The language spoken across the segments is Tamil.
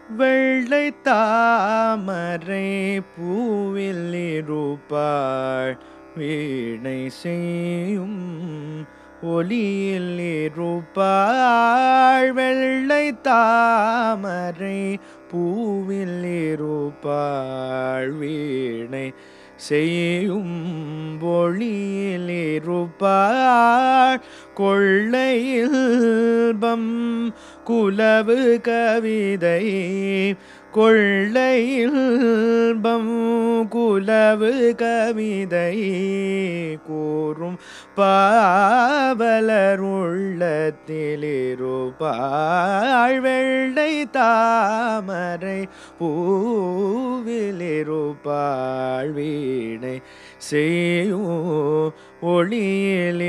வெள்ளை தாமரை பூவில் இருப்பாள் வீணை செய்யும் ஒளியில் இருப்பாள் வெள்ளை தாமரை பூவில் இருப்பாள் வீணை செய்யும் ஒளியில் இருப்பாள் கொள்ளையில்பம் குலவு கவிதை கொள்ளையில்பம் குலவு கவிதை கூறும் பாவலர் உள்ளத்திலிருப்பாள் வெள்ளை தாமரை பூவில் இருப்பாள் வீணை செய்யும் ஒளியில்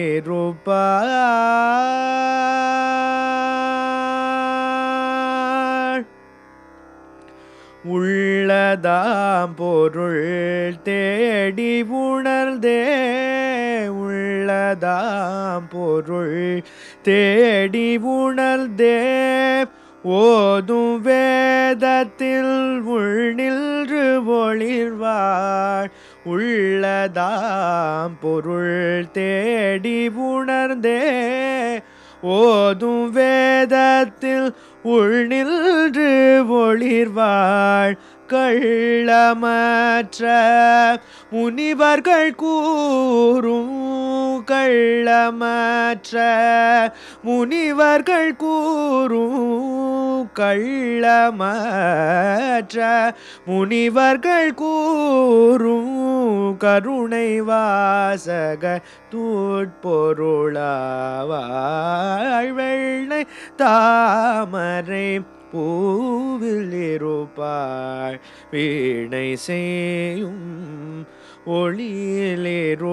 இருப்பாள் உள்ளதாம் பொருள் தேடி உணர்ந்தே உள்ளதாம் பொருள் தேடி உணர்ந்தே ஓதும் வேதத்தில் உள் நின்று ஒளிர்வாள் உள்ளதாம் பொருள் தேடி உணர்ந்தே ஓதும் வேதத்தில் உள் நின்று ஒளிர்வாள் கள்ளமற்ற முனிவர்கள் கூறும் கள்ளமற்ற முனிவர்கள் கூறும் கள்ளமற்ற முனிவர்கள் கூறும் கருணை வாசக தூட்பொருளாவாள் வெள்ளை தாமரை பூவில் இருப்பாள் வீணை செய்யும் ஒளியில்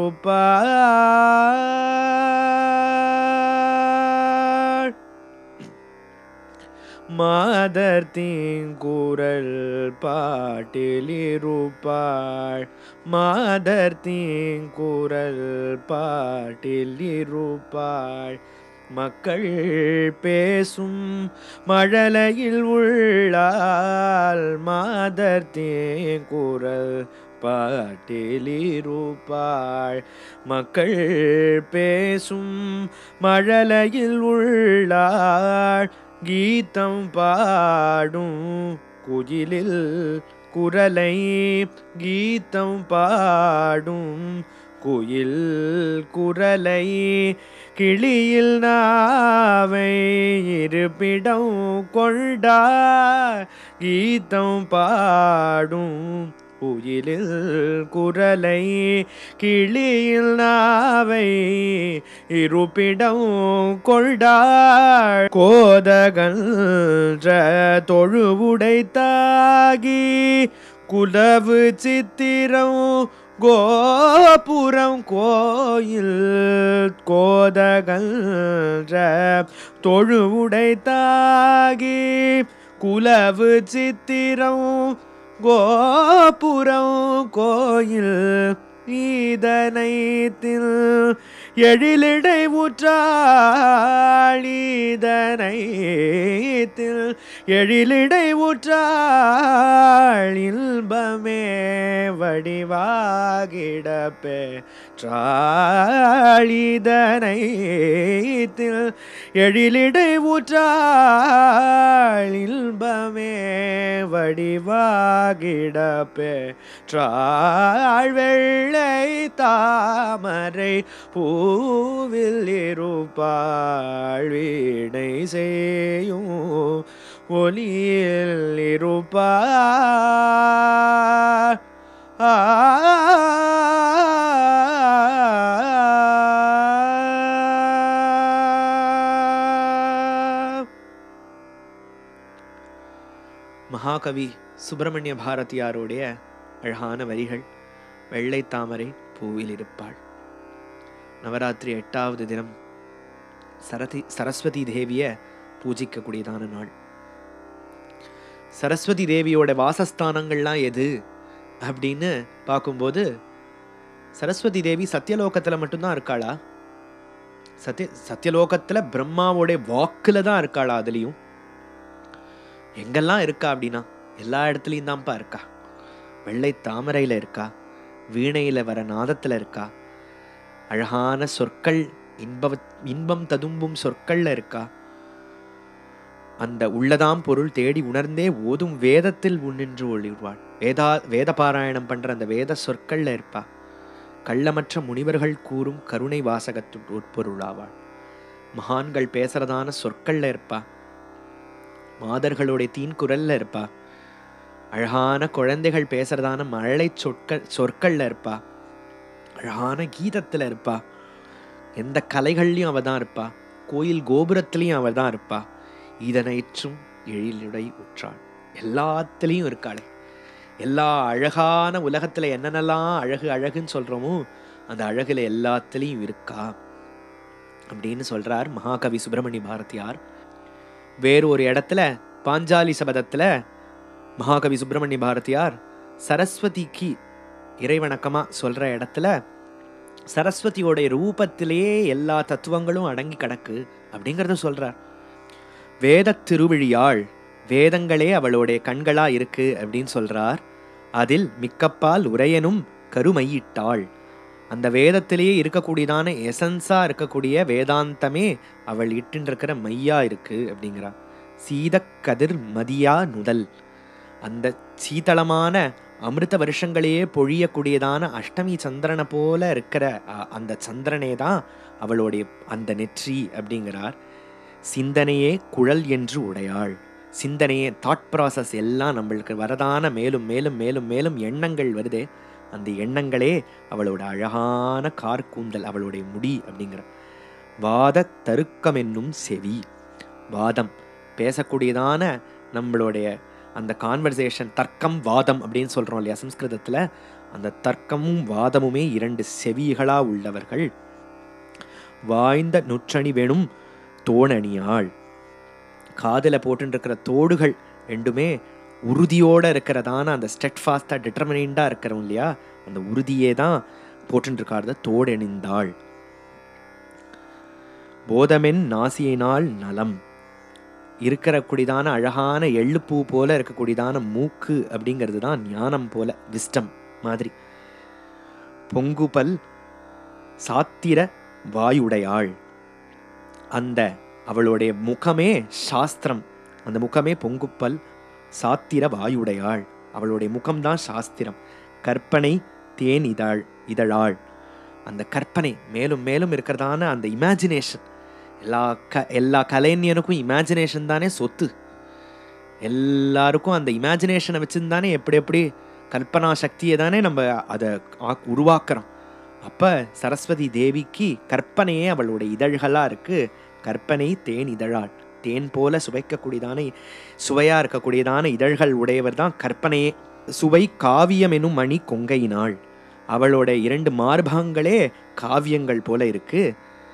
இருப்பாள் மாதர் தீங்குரல் பாட்டில் இருப்பாள் மாதர் தீங்குரல் பாட்டில் இருப்பாள் மக்கள் பேசும் மழலையில் உள்ளால் மாதர் தேங்குரல் பாட்டில் இருப்பாள் மக்கள் பேசும் மழலையில் உள்ளாள் கீதம் பாடும் குயிலில் குரலை கீதம் பாடும் குயில் குரலை கிளியில் நாவை இருப்பிடம் கொண்டா கீதம் பாடும் குயிலில் குரலை கிளியில் நாவை இருப்பிடம் கொண்டாள் கோதகன்ற தொழுவுடைத்தாகி குலவு சித்திரம் கோபுரம் கோயில் கோதகன்ற தொழுவுடைத்தாகி குலவு சித்திரம் கோபுரம் கோயில் ஈதனைத்தில் எழிலிடை ஊற்றாள் ஈதனைத்தில் எழிலிடை ஊற்றாள் இன்பமே வடிவாகிடப்பே ஈதனைத்தில் எழிலிடை ஊற்றாள் இன்பமே வடிவாகிடப்பே ட்ராள் வெள்ளை தாமரை பூவில் இருப்பாள் வீணை செய்யும் ஒலியில் இருப்பாள் ஆ மகாகவி சுப்பிரமணிய பாரதியாருடைய அழகான வரிகள் வெள்ளை தாமரை பூவில் இருப்பாள் நவராத்திரி எட்டாவது தினம் சரதி சரஸ்வதி தேவியை பூஜிக்கக்கூடியதான நாள் சரஸ்வதி தேவியோட வாசஸ்தானங்கள்லாம் எது அப்படின்னு பார்க்கும்போது சரஸ்வதி தேவி சத்தியலோகத்தில் மட்டும்தான் இருக்காளா சத்திய சத்தியலோகத்தில் பிரம்மாவோட வாக்கில் தான் இருக்காளா அதுலேயும் எங்கெல்லாம் இருக்கா அப்படின்னா எல்லா இடத்துலையும் தான்ப்பா இருக்கா வெள்ளை தாமரையில் இருக்கா வீணையில் வர நாதத்தில் இருக்கா அழகான சொற்கள் இன்ப இன்பம் ததும்பும் சொற்கள்ல இருக்கா அந்த உள்ளதாம் பொருள் தேடி உணர்ந்தே ஓதும் வேதத்தில் உன்னின்று ஒளிர்வாள் வேதா வேத பாராயணம் பண்ற அந்த வேத சொற்கள்ல இருப்பா கள்ளமற்ற முனிவர்கள் கூறும் கருணை வாசகத்து உட்பொருளாவாள் மகான்கள் பேசுறதான சொற்கள்ல இருப்பா மாதர்களுடைய தீன் குரல்ல இருப்பா அழகான குழந்தைகள் பேசுறதான மழலை சொற்கள் சொற்கள்ல இருப்பா அழகான கீதத்துல இருப்பா எந்த கலைகள்லையும் அவ தான் இருப்பா கோயில் கோபுரத்துலேயும் அவ தான் இருப்பா இதனைற்றும் எழிலுடை உற்றாள் எல்லாத்துலேயும் இருக்காளே எல்லா அழகான உலகத்துல என்னென்னலாம் அழகு அழகுன்னு சொல்றோமோ அந்த அழகுல எல்லாத்துலேயும் இருக்கா அப்படின்னு சொல்றார் மகாகவி சுப்பிரமணிய பாரதியார் வேறு ஒரு இடத்துல பாஞ்சாலி சபதத்துல மகாகவி சுப்பிரமணிய பாரதியார் சரஸ்வதிக்கு இறைவணக்கமா சொல்ற இடத்துல சரஸ்வதியோடைய ரூபத்திலேயே எல்லா தத்துவங்களும் அடங்கி கிடக்கு அப்படிங்கறத சொல்றார் வேத திருவிழியாள் வேதங்களே அவளுடைய கண்களா இருக்கு அப்படின்னு சொல்றார் அதில் மிக்கப்பால் உரையனும் கருமையிட்டாள் அந்த வேதத்திலேயே இருக்கக்கூடியதான எசன்ஸா இருக்கக்கூடிய வேதாந்தமே அவள் இட்டுருக்கிற மையா இருக்கு அப்படிங்கிறா சீதக்கதிர் மதியா நுதல் அந்த சீதளமான அமிர்த வருஷங்களையே பொழியக்கூடியதான அஷ்டமி சந்திரனை போல இருக்கிற அ- அந்த சந்திரனே தான் அவளுடைய அந்த நெற்றி அப்படிங்கிறார் சிந்தனையே குழல் என்று உடையாள் சிந்தனையே தாட் ப்ராசஸ் எல்லாம் நம்மளுக்கு வரதான மேலும் மேலும் மேலும் மேலும் எண்ணங்கள் வருதே அந்த எண்ணங்களே அவளோட அழகான கார்கூந்தல் அவளுடைய முடி அப்படிங்கிற வாத தருக்கம் என்னும் செவி வாதம் பேசக்கூடியதான நம்மளுடைய அந்த கான்வர்சேஷன் தர்க்கம் வாதம் அப்படின்னு சொல்றோம் இல்லையா சம்ஸ்கிருதத்துல அந்த தர்க்கமும் வாதமுமே இரண்டு செவிகளா உள்ளவர்கள் வாய்ந்த நுற்றணி வேணும் தோணணியாள் காதுல போட்டுட்டு இருக்கிற தோடுகள் ரெண்டுமே உறுதியோட இருக்கிறதான அந்த ஸ்டெட்ஃபாஸ்டா டிட்டர்மினா இருக்கிறோம் இல்லையா அந்த உறுதியே தான் போட்டுட்டு இருக்காத தோடணிந்தாள் போதமென் நாசியினால் நலம் இருக்கிற கூடியதான அழகான எள்ளுப்பூ போல இருக்கக்கூடியதான மூக்கு அப்படிங்கிறது தான் ஞானம் போல விஸ்டம் மாதிரி பொங்குபல் சாத்திர வாயுடையாள் அந்த அவளுடைய முகமே சாஸ்திரம் அந்த முகமே பொங்குப்பல் சாத்திர வாயுடையாள் அவளுடைய முகம்தான் சாஸ்திரம் கற்பனை தேன் இதழ் இதழாள் அந்த கற்பனை மேலும் மேலும் இருக்கிறதான அந்த இமேஜினேஷன் எல்லா க எல்லா கலைஞனுக்கும் இமேஜினேஷன் தானே சொத்து எல்லாருக்கும் அந்த இமேஜினேஷனை வச்சுருந்தானே எப்படி எப்படி கல்பனா சக்தியை தானே நம்ம அதை ஆக்- உருவாக்குறோம் அப்ப சரஸ்வதி தேவிக்கு கற்பனையே அவளுடைய இதழ்களா இருக்கு கற்பனை தேன் இதழாள் தேன் போல சுவைக்கக்கூடியதான சுவையா இருக்கக்கூடியதான இதழ்கள் உடையவர் தான் கற்பனையே சுவை காவியம் எனும் மணி கொங்கையினாள் அவளோட இரண்டு மார்பகங்களே காவியங்கள் போல இருக்கு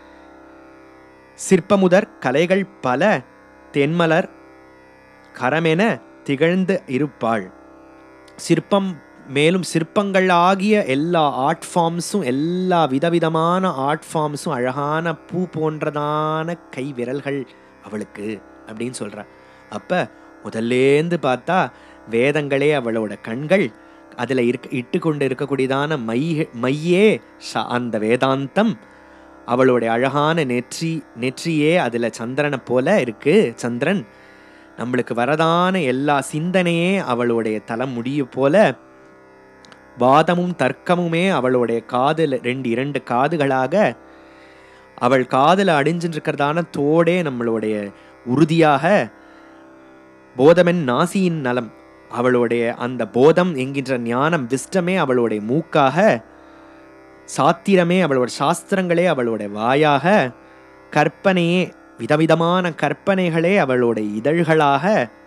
சிற்பமுதற் கலைகள் பல தென்மலர் கரமென திகழ்ந்து இருப்பாள் சிற்பம் மேலும் சிற்பங்கள் ஆகிய எல்லா ஆர்ட் ஃபார்ம்ஸும் எல்லா விதவிதமான ஆர்ட் ஃபார்ம்ஸும் அழகான பூ போன்றதான கை விரல்கள் அவளுக்கு அப்படின்னு சொல்றா அப்ப முதல்லேந்து பார்த்தா வேதங்களே அவளோட கண்கள் அதில் இருக்க இட்டு கொண்டு இருக்கக்கூடியதான மை மையே ச- அந்த வேதாந்தம் அவளுடைய அழகான நெற்றி நெற்றியே அதில் சந்திரனை போல இருக்கு சந்திரன் நம்மளுக்கு வரதான எல்லா சிந்தனையே அவளுடைய தலைமுடிய போல வாதமும் தர்க்கமுமே அவளுடைய காதில் ரெண்டு இரண்டு காதுகளாக அவள் காதில் அடிஞ்சுட்டு இருக்கிறதான தோடே நம்மளுடைய உறுதியாக போதமென் நாசியின் நலம் அவளுடைய அந்த போதம் என்கின்ற ஞானம் விஸ்டமே அவளுடைய மூக்காக சாத்திரமே அவளோட சாஸ்திரங்களே அவளுடைய வாயாக கற்பனையே விதவிதமான கற்பனைகளே அவளுடைய இதழ்களாக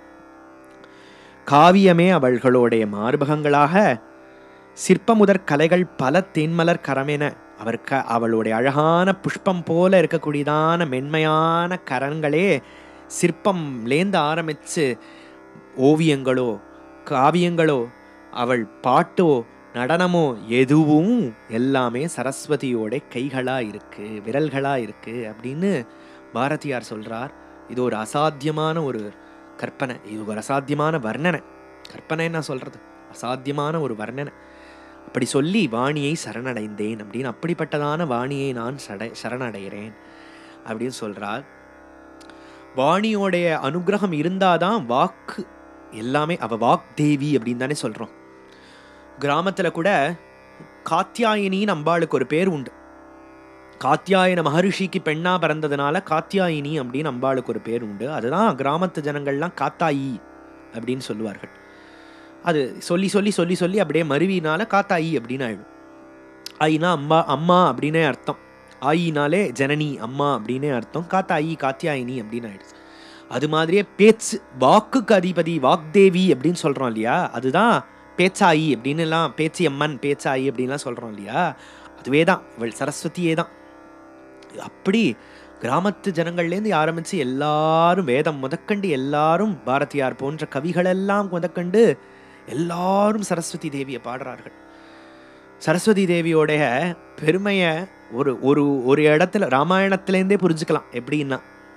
காவியமே அவள்களுடைய மார்பகங்களாக சிற்பமுதற் கலைகள் பல தென்மலர் கரமென அவர் க அவளுடைய அழகான புஷ்பம் போல இருக்கக்கூடியதான மென்மையான கரங்களே சிற்பம்லேந்து ஆரம்பிச்சு ஓவியங்களோ காவியங்களோ அவள் பாட்டோ நடனமோ எதுவும் எல்லாமே சரஸ்வதியோட கைகளா இருக்கு விரல்களா இருக்கு அப்படின்னு பாரதியார் சொல்றார் இது ஒரு அசாத்தியமான ஒரு கற்பனை இது ஒரு அசாத்தியமான வர்ணனை கற்பனை நான் சொல்றது அசாத்தியமான ஒரு வர்ணனை அப்படி சொல்லி வாணியை சரணடைந்தேன் அப்படின்னு அப்படிப்பட்டதான வாணியை நான் சடை சரணடைகிறேன் அப்படின்னு சொல்றார் வாணியோடைய அனுகிரகம் இருந்தாதான் வாக்கு எல்லாமே அவ வாக் தேவி அப்படின்னு தானே சொல்றோம் கிராமத்துல கூட காத்தியாயினின்னு அம்பாளுக்கு ஒரு பேர் உண்டு காத்தியாயன மகரிஷிக்கு பெண்ணா பிறந்ததுனால காத்தியாயினி அப்படின்னு அம்பாளுக்கு ஒரு பேர் உண்டு அதுதான் கிராமத்து ஜனங்கள்லாம் காத்தாயி அப்படின்னு சொல்லுவார்கள் அது சொல்லி சொல்லி சொல்லி சொல்லி அப்படியே மருவினால காத்தாயி அப்படின்னு ஆயிடும் ஆயினா அம்மா அம்மா அப்படின்னே அர்த்தம் ஆயினாலே ஜனனி அம்மா அப்படின்னே அர்த்தம் காத்தாயி காத்தியாயினி அப்படின்னு ஆயிடுச்சு அது மாதிரியே பேச்சு வாக்குக்கு அதிபதி வாக்தேவி அப்படின்னு சொல்றோம் இல்லையா அதுதான் பேச்சாயி அப்படின்னு எல்லாம் பேச்சி அம்மன் பேச்சாயி அப்படின்லாம் சொல்றோம் இல்லையா அதுவே தான் இவள் சரஸ்வதியே தான் அப்படி கிராமத்து ஜனங்கள்லேருந்து ஆரம்பிச்சு எல்லாரும் வேதம் முதற்கண்டு எல்லாரும் பாரதியார் போன்ற கவிகளெல்லாம் முதற்கண்டு எல்லாரும் சரஸ்வதி தேவியை பாடுறார்கள் சரஸ்வதி தேவியோடைய பெருமையை ஒரு ஒரு ஒரு இடத்துல ராமாயணத்திலேருந்தே புரிஞ்சுக்கலாம் எப்படின்னா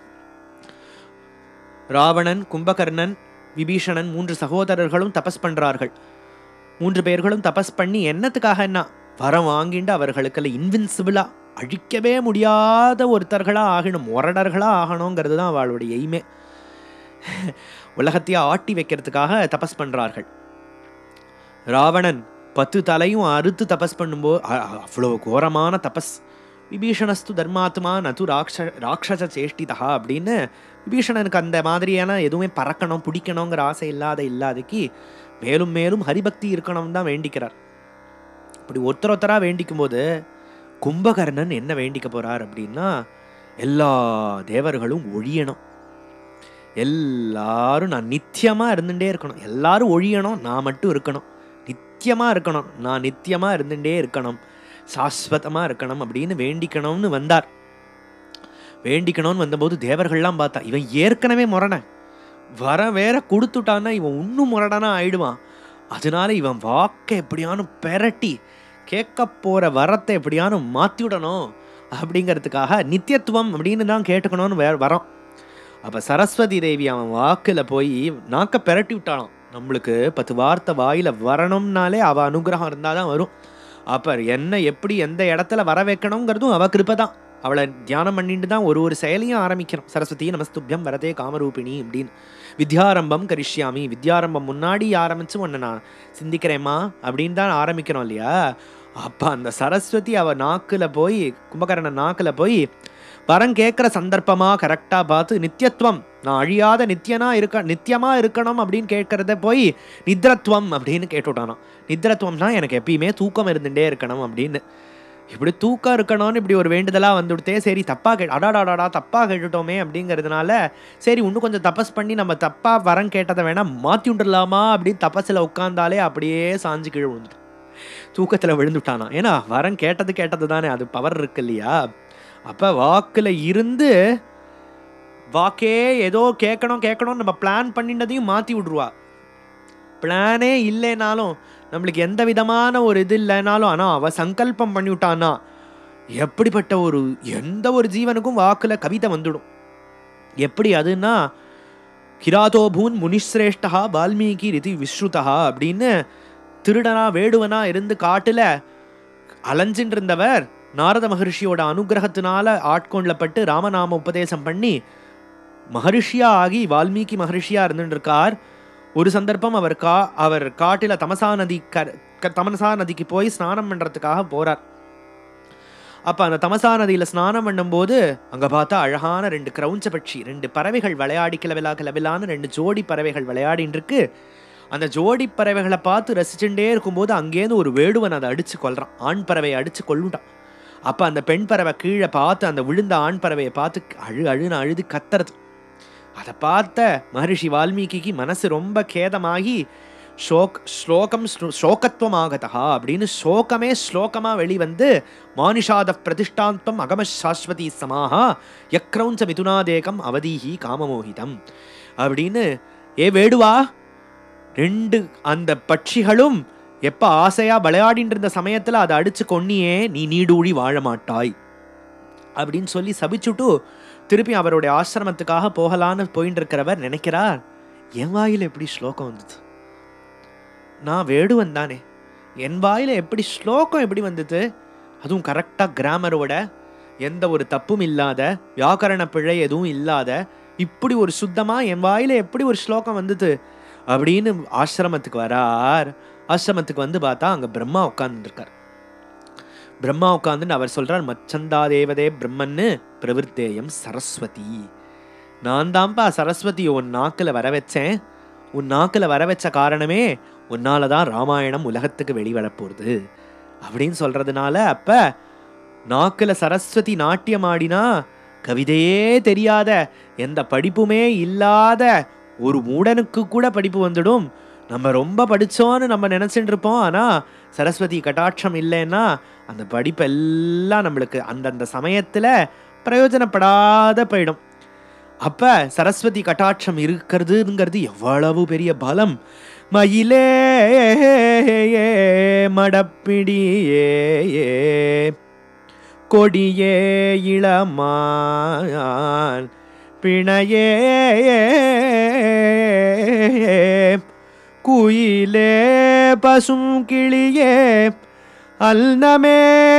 ராவணன் கும்பகர்ணன் விபீஷணன் மூன்று சகோதரர்களும் தபஸ் பண்றார்கள் மூன்று பேர்களும் தபஸ் பண்ணி என்னத்துக்காக என்ன வரம் வாங்கிண்டு அவர்களுக்கெல்லாம் இன்வின்சிபிளா அழிக்கவே முடியாத ஒருத்தர்களா ஆகணும் முரடர்களா ஆகணுங்கிறது தான் அவளுடைய எய்மே உலகத்தையே ஆட்டி வைக்கிறதுக்காக தபஸ் பண்றார்கள் ராவணன் பத்து தலையும் அறுத்து தபஸ் பண்ணும்போது அவ்வளோ கோரமான தபஸ் விபீஷணஸ்து தர்மாத்மா நது ராட்ச ராட்சச சேஷ்டிதா அப்படின்னு விபீஷணனுக்கு அந்த மாதிரியான எதுவுமே பறக்கணும் பிடிக்கணுங்கிற ஆசை இல்லாத இல்லாதக்கு மேலும் மேலும் ஹரிபக்தி இருக்கணும் தான் வேண்டிக்கிறார் இப்படி ஒருத்தர் ஒருத்தரா வேண்டிக்கும் போது கும்பகர்ணன் என்ன வேண்டிக்க போறார் அப்படின்னா எல்லா தேவர்களும் ஒழியணும் எல்லாரும் நான் நித்தியமா இருந்துட்டே இருக்கணும் எல்லாரும் ஒழியணும் நான் மட்டும் இருக்கணும் நித்தியமா இருக்கணும் நான் நித்தியமா இருந்துட்டே இருக்கணும் சாஸ்வதமா இருக்கணும் அப்படின்னு வேண்டிக்கணும்னு வந்தார் வேண்டிக்கணும்னு வந்தபோது தேவர்கள்லாம் பார்த்தா இவன் ஏற்கனவே முரணன் வர வேற கொடுத்துட்டான்னா இவன் இன்னும் முரடனா ஆயிடுவான் அதனால இவன் வாக்கை எப்படியானு பெரட்டி கேட்க போற வரத்தை எப்படியானு மாத்தி விடணும் அப்படிங்கிறதுக்காக நித்தியத்துவம் அப்படின்னு தான் கேட்டுக்கணும்னு வே வரோம் அப்ப சரஸ்வதி தேவி அவன் வாக்குல போய் நாக்க பெரட்டி விட்டானாம் நம்மளுக்கு பத்து வார்த்தை வாயில வரணும்னாலே அவ அனுகிரகம் இருந்தாதான் வரும் அப்ப என்ன எப்படி எந்த இடத்துல வர வைக்கணுங்கிறதும் அவ கிருப்பை தான் அவளை தியானம் பண்ணிட்டு தான் ஒரு ஒரு செயலையும் ஆரம்பிக்கணும் சரஸ்வதி நமஸ்துபியம் வரதே காமரூபிணி அப்படின்னு வித்யாரம்பம் கரிஷ்யாமி வித்யாரம்பம் முன்னாடி ஆரம்பிச்சு உன்னை நான் சிந்திக்கிறேம்மா அப்படின்னு தான் ஆரம்பிக்கிறோம் இல்லையா அப்போ அந்த சரஸ்வதி அவ நாக்குல போய் கும்பகரண நாக்குல போய் வரம் கேட்குற சந்தர்ப்பமா கரெக்டா பார்த்து நித்தியத்துவம் நான் அழியாத நித்தியனா இருக்க நித்தியமா இருக்கணும் அப்படின்னு கேட்கறத போய் நித்ரத்துவம் அப்படின்னு கேட்டுவிட்டானாம் நித்ரத்துவம்னா எனக்கு எப்பயுமே தூக்கம் இருந்துட்டே இருக்கணும் அப்படின்னு இப்படி தூக்கம் இருக்கணும்னு இப்படி ஒரு வேண்டுதலா வந்துவிட்டே சரி தப்பா கே அடாடாடாடா தப்பா கேட்டுட்டோமே அப்படிங்கிறதுனால சரி இன்னும் கொஞ்சம் தபஸ் பண்ணி நம்ம தப்பா வரம் கேட்டதை வேணா மாத்தி விட்டுடலாமா அப்படின்னு தபஸ்ல உட்காந்தாலே அப்படியே சாஞ்சு கீழே விழுந்துட்டு தூக்கத்துல விழுந்துட்டானா ஏன்னா வரம் கேட்டது கேட்டது தானே அது பவர் இருக்கு இல்லையா அப்ப வாக்குல இருந்து வாக்கே ஏதோ கேட்கணும் கேட்கணும் நம்ம பிளான் பண்ணினதையும் மாத்தி விட்ருவா பிளானே இல்லைனாலும் நம்மளுக்கு எந்த விதமான ஒரு இது இல்லைனாலும் ஆனா அவ சங்கல்பம் பண்ணிவிட்டானா எப்படிப்பட்ட ஒரு எந்த ஒரு ஜீவனுக்கும் வாக்குல கவிதை வந்துடும் எப்படி அதுன்னா கிராதோபூன் முனிஸ்ரேஷ்டா வால்மீகி ரிதி விஸ்ருதா அப்படின்னு திருடனா வேடுவனா இருந்து காட்டுல அலைஞ்சின்னு இருந்தவர் நாரத மகரிஷியோட அனுகிரகத்தினால ஆட்கொள்ளப்பட்டு ராமநாம உபதேசம் பண்ணி மகரிஷியா ஆகி வால்மீகி மகரிஷியா இருந்துட்டு இருக்கார் ஒரு சந்தர்ப்பம் அவர் கா அவர் காட்டில தமசா நதி கர- க- தமசா நதிக்கு போய் ஸ்நானம் பண்றதுக்காக போறார் அப்ப அந்த தமசா நதியில ஸ்நானம் பண்ணும்போது அங்க பார்த்தா அழகான ரெண்டு கிரௌஞ்ச பட்சி ரெண்டு பறவைகள் விளையாடி கிளவிலா கிளவிலான்னு ரெண்டு ஜோடி பறவைகள் விளையாடின்னு இருக்கு அந்த ஜோடி பறவைகளை பார்த்து ரசிச்சுட்டே இருக்கும்போது அங்கேருந்து ஒரு வேடுவன் அதை அடிச்சு கொல்றான் ஆண் பறவையை அடிச்சு கொல்லுட்டான் அப்ப அந்த பெண் பறவை கீழே பார்த்து அந்த விழுந்த ஆண் பறவையை பார்த்து அழு அழுன்னு அழுது கத்துறது அதை பார்த்த மகரிஷி வால்மீகிக்கு மனசு ரொம்ப கேதமாகி ஷோக் ஸ்லோகம் ஸ்லோ- ஸ்லோகத்துவமாகதா அப்படின்னு ஸ்லோகமே ஸ்லோகமா வெளிவந்து மானிஷாத பிரதிஷ்டாந்தம் அகம சாஸ்வதி சமாஹா யக்ரௌஞ்ச மிதுனாதேகம் அவதீஹி காமமோகிதம் அப்படின்னு ஏ வேடுவா ரெண்டு அந்த பட்சிகளும் எப்ப ஆசையா விளையாடிட்டு இருந்த சமயத்துல அதை அடிச்சு கொன்னியே நீ நீடூழி வாழ மாட்டாய் அப்படின்னு சொல்லி சபிச்சுட்டு திருப்பி அவருடைய ஆசிரமத்துக்காக போகலான்னு போயிட்டு இருக்கிறவர் நினைக்கிறார் என் வாயில் எப்படி ஸ்லோகம் வந்தது நான் வேடுவன் தானே என் வாயில் எப்படி ஸ்லோகம் எப்படி வந்தது அதுவும் கரெக்டாக கிராமரோட எந்த ஒரு தப்பும் இல்லாத வியாக்கரண பிழை எதுவும் இல்லாத இப்படி ஒரு சுத்தமாக என் வாயில் எப்படி ஒரு ஸ்லோகம் வந்தது அப்படின்னு ஆசிரமத்துக்கு வரார் ஆசிரமத்துக்கு வந்து பார்த்தா அங்கே பிரம்மா உட்காந்துருக்கார் பிரம்மா உட்காந்துன்னு அவர் சொல்றார் மச்சந்தா தேவதே பிரம்மன்னு பிரவிருத்தேயம் சரஸ்வதி நான் தான்ப்பா சரஸ்வதி உன் நாக்கில் வர வச்சேன் உன் நாக்கில் வர வச்ச காரணமே உன்னால தான் ராமாயணம் உலகத்துக்கு வெளிவரப்போகுது அப்படின்னு சொல்றதுனால அப்ப நாக்கில் சரஸ்வதி நாட்டியம் ஆடினா கவிதையே தெரியாத எந்த படிப்புமே இல்லாத ஒரு மூடனுக்கு கூட படிப்பு வந்துடும் நம்ம ரொம்ப படிச்சோன்னு நம்ம நினைச்சிட்டு இருப்போம் ஆனா சரஸ்வதி கட்டாட்சம் இல்லைன்னா அந்த படிப்பெல்லாம் நம்மளுக்கு அந்தந்த சமயத்துல பிரயோஜனப்படாத போயிடும் அப்ப சரஸ்வதி கட்டாட்சம் இருக்கிறதுங்கிறது எவ்வளவு பெரிய பலம் மயிலே மடப்பிடியே கொடியே இளமான் பிணையே குயிலே பசும் கிளியே அல்னமே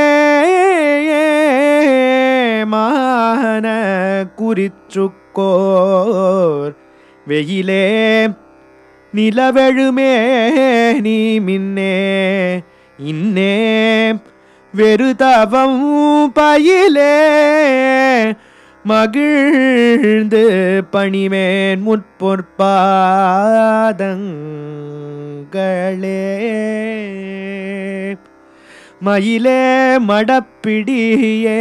மான குறிச்சுக்கோர் வெயிலே நிலவெழுமே நீ மின்னே இன்னே வெறுதவம் பயிலே மகிழ்ந்து பணிமேன் முற்பொற்பாதங்களே மயிலே மடப்பிடியே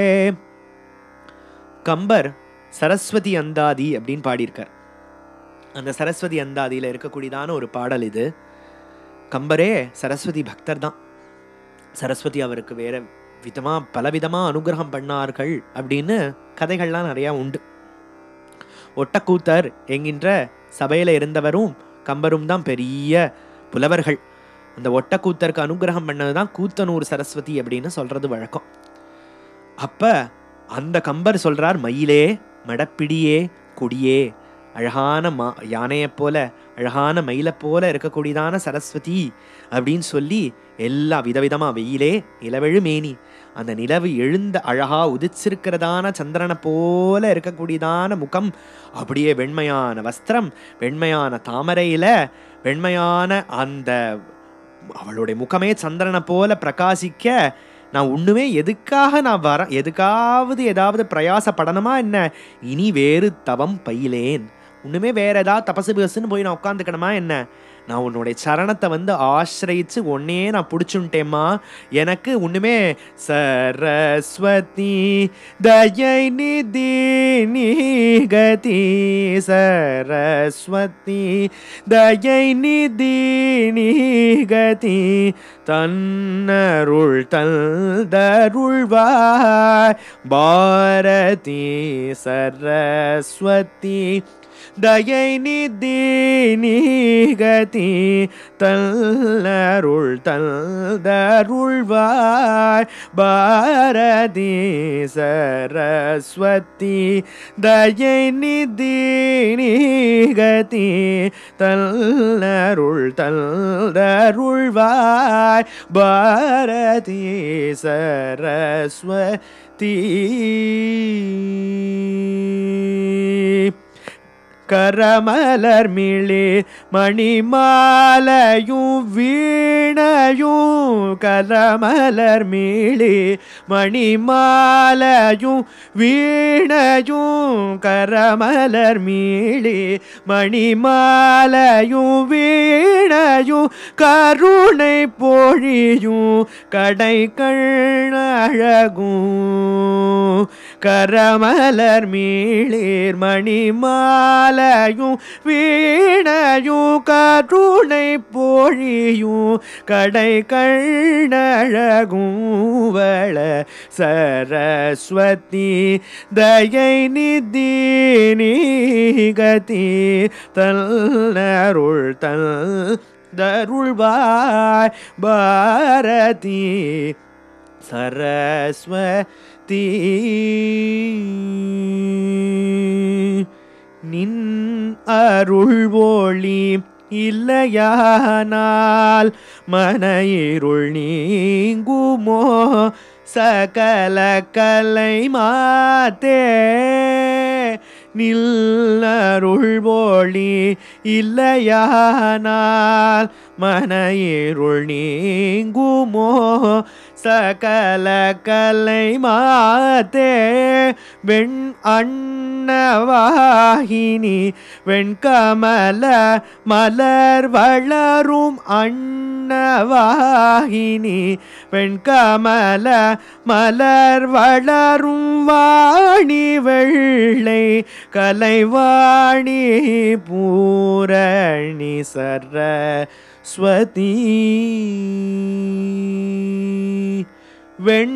கம்பர் சரஸ்வதி அந்தாதி அப்படின்னு பாடியிருக்கார் அந்த சரஸ்வதி அந்தாதியில் இருக்கக்கூடியதான ஒரு பாடல் இது கம்பரே சரஸ்வதி பக்தர் தான் சரஸ்வதி அவருக்கு வேற விதமா பலவிதமா அனுகிரகம் பண்ணார்கள் அப்படின்னு கதைகள்லாம் நிறையா உண்டு ஒட்டக்கூத்தர் என்கின்ற சபையில இருந்தவரும் கம்பரும் தான் பெரிய புலவர்கள் அந்த ஒட்டக்கூத்தருக்கு அனுகிரகம் பண்ணது தான் கூத்தனூர் சரஸ்வதி அப்படின்னு சொல்றது வழக்கம் அப்ப அந்த கம்பர் சொல்றார் மயிலே மடப்பிடியே கொடியே அழகான மா யானையைப் போல அழகான மயிலைப் போல இருக்கக்கூடியதான சரஸ்வதி அப்படின்னு சொல்லி எல்லா விதவிதமா வெயிலே நிலவெழு மேனி அந்த நிலவு எழுந்த அழகா உதிச்சிருக்கிறதான சந்திரனை போல இருக்கக்கூடியதான முகம் அப்படியே வெண்மையான வஸ்திரம் வெண்மையான தாமரையில வெண்மையான அந்த அவளுடைய முகமே சந்திரனை போல பிரகாசிக்க நான் ஒண்ணுமே எதுக்காக நான் வர எதுக்காவது ஏதாவது பிரயாசப்படணுமா என்ன இனி வேறு தவம் பயிலேன் ஒண்ணுமே வேற ஏதாவது தபசு பிபசுன்னு போய் நான் உட்காந்துக்கணுமா என்ன நான் உன்னுடைய சரணத்தை வந்து ஆசிரயிச்சு ஒன்னே நான் பிடிச்சுட்டேம்மா எனக்கு ஒண்ணுமே சரஸ்வதி தயை நிதி நிகதி சரஸ்வதி தயை நிதி நிகதி தன்னருள் தருள்வாய் பாரதி சரஸ்வதி தயை நிதி நீகதி தல்லருள் தருள்வாய் பாரதி சரஸ்வதி தயை நிதி நீகதி தல்லருள் தருள்வாய் பாரதி சரஸ்வதி கரமலர் மிளி மணிமாலையும் வீணையும் கரமலர் மிளி மணிமாலையும் வீணையும் கரமலர் மிளி மணிமாலையும் வீணையும் கருணை பொழியும் கடை கண்ணழகும் கரமலர் மீளீர் மணிமாலையும் வீணையும் கருணை பொழியும் கடை கண்ணழகும் வள சரஸ்வதி தயை நிதி நீகதி தன்னருள் தல் தருள்வாய் பாரதி சரஸ்வதி நின் அருள் ஒளி இல்லையானால் மன இருள் நீங்குமோ சகல கலை மாத்தே நில்லருள் ஒளி இல்லையானால் மன இருள் நீங்குமோ சகல கலை மாத்தே வெண் அன்னவாகினி வெண்கமல மலர் வளரும் அன்னவாகினி வெண்கமல மலர் வளரும் வாணி வெள்ளை கலைவாணி பூரணி சரஸ்வதி வெண்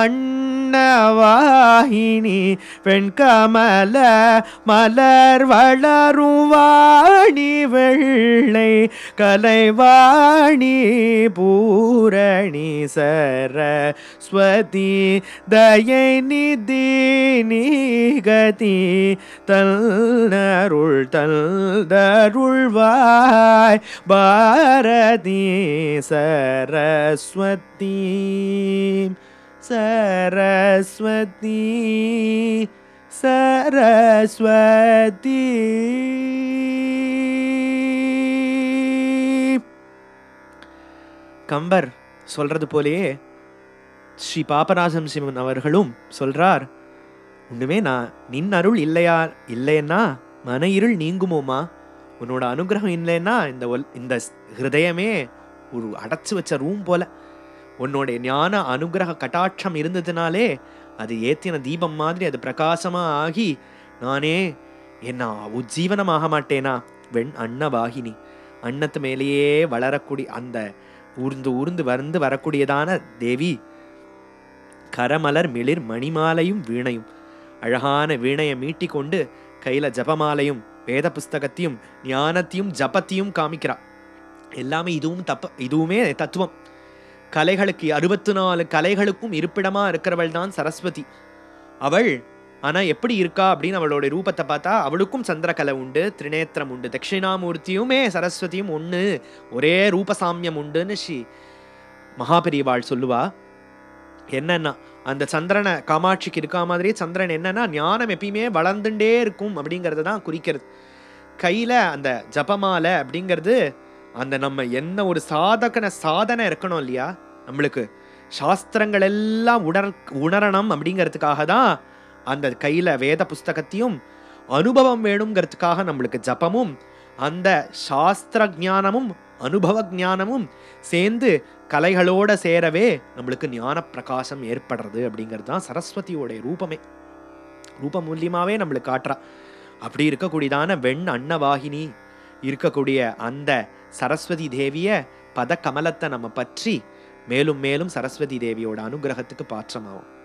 அன்னவாகினி வெண்கமல மலர் வளரும் வாணி வெள்ளை கலைவாணி பூரணி சரஸ்வதி தயை நிதி நீகதி தல்னருள் தல்தருள்வாய் பாரதி சரஸ்வதி சரஸ்வதி சரஸ்வதி கம்பர் சொல்றது போலயே ஸ்ரீ பாபநாசம் சிவன் அவர்களும் சொல்றார் ஒண்ணுமே நான் நின் அருள் இல்லையா இல்லைன்னா மன இருள் நீங்குமோமா உன்னோட அனுகிரகம் இல்லைன்னா இந்த ஒல் இந்த ஹிருதயமே ஒரு அடைச்சு வச்ச ரூம் போல உன்னோட ஞான அனுகிரக கட்டாட்சம் இருந்ததுனாலே அது ஏத்தின தீபம் மாதிரி அது பிரகாசமா ஆகி நானே என்ன உஜ்ஜீவனமாக மாட்டேனா வெண் அன்னவாகினி அன்னத்து மேலேயே வளரக்கூடிய அந்த ஊர்ந்து ஊர்ந்து வந்து வரக்கூடியதான தேவி கரமலர் மிளிர் மணிமாலையும் வீணையும் அழகான வீணையை மீட்டிக் கொண்டு கையில ஜபமாலையும் வேத புஸ்தகத்தையும் ஞானத்தையும் ஜபத்தையும் காமிக்கிறா எல்லாமே இதுவும் தப்ப இதுவுமே தத்துவம் கலைகளுக்கு அறுபத்து நாலு கலைகளுக்கும் இருப்பிடமா இருக்கிறவள் தான் சரஸ்வதி அவள் ஆனா எப்படி இருக்கா அப்படின்னு அவளோட ரூபத்தை பார்த்தா அவளுக்கும் சந்திரகலை உண்டு திரிநேத்திரம் உண்டு தட்சிணாமூர்த்தியுமே சரஸ்வதியும் ஒண்ணு ஒரே ரூபசாமியம் உண்டுன்னு ஸ்ரீ மகாபெரிவாள் சொல்லுவா என்னன்னா அந்த சந்திரனை காமாட்சிக்கு இருக்கா மாதிரியே சந்திரன் என்னன்னா ஞானம் எப்பயுமே வளர்ந்துட்டே இருக்கும் அப்படிங்கறத தான் குறிக்கிறது கையில அந்த ஜபமாலை அப்படிங்கிறது அந்த நம்ம என்ன ஒரு சாதகன சாதனை இருக்கணும் இல்லையா நம்மளுக்கு சாஸ்திரங்கள் எல்லாம் உணர் உணரணும் அப்படிங்கிறதுக்காக தான் அந்த கையில வேத புஸ்தகத்தையும் அனுபவம் வேணுங்கிறதுக்காக நம்மளுக்கு ஜபமும் அந்த சாஸ்திர ஞானமும் அனுபவ ஞானமும் சேர்ந்து கலைகளோட சேரவே நம்மளுக்கு ஞான பிரகாசம் ஏற்படுறது அப்படிங்கிறது தான் சரஸ்வதியோடைய ரூபமே ரூப மூலியமாவே நம்மளுக்கு காட்டுறா அப்படி இருக்கக்கூடியதான வெண் அன்னவாகினி இருக்கக்கூடிய அந்த சரஸ்வதி தேவிய பத கமலத்தை நம்ம பற்றி மேலும் மேலும் சரஸ்வதி தேவியோட அனுகிரகத்துக்கு பாற்றமாகும்